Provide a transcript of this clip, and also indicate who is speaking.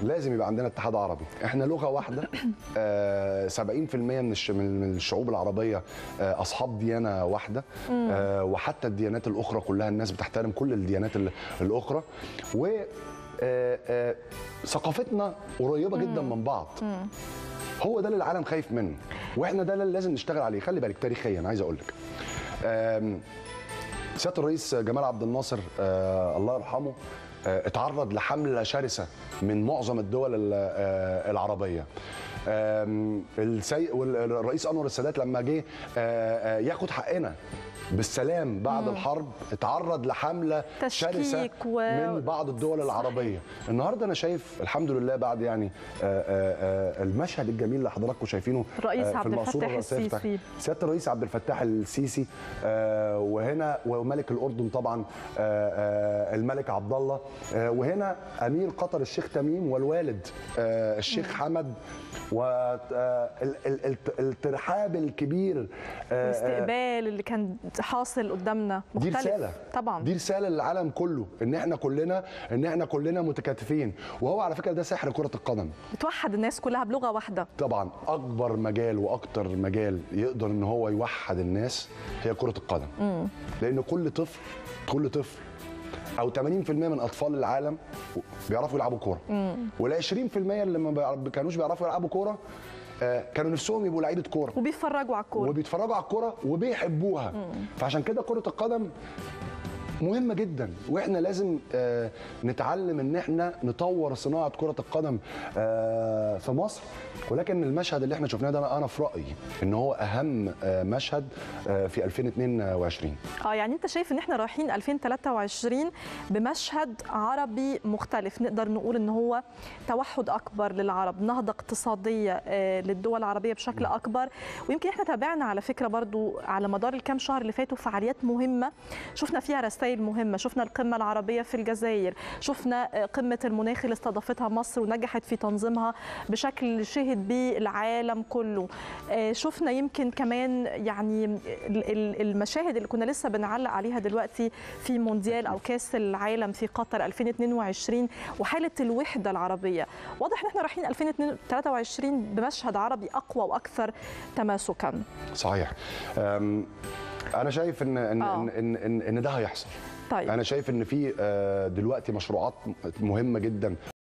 Speaker 1: لازم يبقى عندنا اتحاد عربي احنا لغه واحده آه 70% من الش- من من الشعوب العربيه آه اصحاب ديانه واحده آه وحتى الديانات الاخرى كلها الناس بتحترم كل الديانات ال- الاخرى و آه، آه، ثقافتنا قريبه جدا من بعض هو ده اللي العالم خايف منه واحنا ده اللي لازم نشتغل عليه خلي بالك تاريخيا عايز اقول لك آم، سياده الرئيس جمال عبد الناصر آه الله يرحمه آه اتعرض لحمله شرسه من معظم الدول ال- آه العربيه آم، السي... والرئيس انور السادات لما جه آه، آه، ياخد حقنا بالسلام بعد الحرب اتعرض لحمله شرسه
Speaker 2: تشكيك و-
Speaker 1: من بعض الدول العربيه النهارده انا شايف الحمد لله بعد يعني آه، آه، آه، المشهد الجميل اللي حضراتكم شايفينه
Speaker 2: الرئيس
Speaker 1: آه، في
Speaker 2: عبد
Speaker 1: المقصورة
Speaker 2: الفتاح
Speaker 1: الرئيسية بتاع-
Speaker 2: السيسي.
Speaker 1: سياده الرئيس عبد الفتاح السيسي آه، وهنا وملك الاردن طبعا آه، آه، الملك عبد الله آه، وهنا امير قطر الشيخ تميم والوالد آه، الشيخ حمد والترحاب الكبير آه، آه،
Speaker 2: الاستقبال اللي كان حاصل قدامنا
Speaker 1: دي
Speaker 2: مختلف
Speaker 1: رساله
Speaker 2: طبعا
Speaker 1: دي رساله للعالم كله ان احنا كلنا ان احنا كلنا متكاتفين وهو على فكره ده سحر كره القدم
Speaker 2: بتوحد الناس كلها بلغه واحده
Speaker 1: طبعا اكبر مجال واكتر مجال يقدر ان هو يوحد الناس هي كره القدم لان كل طفل كل طفل او 80% من اطفال العالم بيعرفوا يلعبوا كوره وال 20% اللي ما بيعرف- كانوش بيعرفوا يلعبوا كوره آه، كانوا نفسهم يبقوا لعيبه كوره
Speaker 2: وبيتفرجوا على الكوره
Speaker 1: وبيتفرجوا على الكوره وبيحبوها فعشان كده كره القدم مهمة جدا واحنا لازم آه، نتعلم ان احنا نطور صناعة كرة القدم آه، في مصر ولكن المشهد اللي احنا شفناه ده أنا- انا في رأيي ان هو اهم آه، مشهد آه، في 2022
Speaker 2: اه يعني انت شايف ان احنا رايحين 2023 بمشهد عربي مختلف نقدر نقول ان هو توحد اكبر للعرب نهضه اقتصاديه آه، للدول العربيه بشكل اكبر ويمكن احنا تابعنا على فكره برضو على مدار الكام شهر اللي فاتوا فعاليات مهمه شفنا فيها رسائل مهمه شفنا القمه العربيه في الجزائر شفنا آه، قمه المناخ اللي استضافتها مصر ونجحت في تنظيمها بشكل شهد به العالم كله آه، شفنا يمكن كمان يعني ال- ال- المشاهد اللي كنا لسه بنعلق عليها دلوقتي في مونديال او كاس العالم في قطر 2022 وحاله الوحده العربيه واضح ان احنا رايحين 2023 بمشهد عربي اقوى واكثر تماسكا
Speaker 1: صحيح أم، انا شايف ان ان
Speaker 2: آه.
Speaker 1: ان, إن, إن, إن ده هيحصل
Speaker 2: طيب
Speaker 1: انا شايف ان في آه، دلوقتي مشروعات مهمة جدا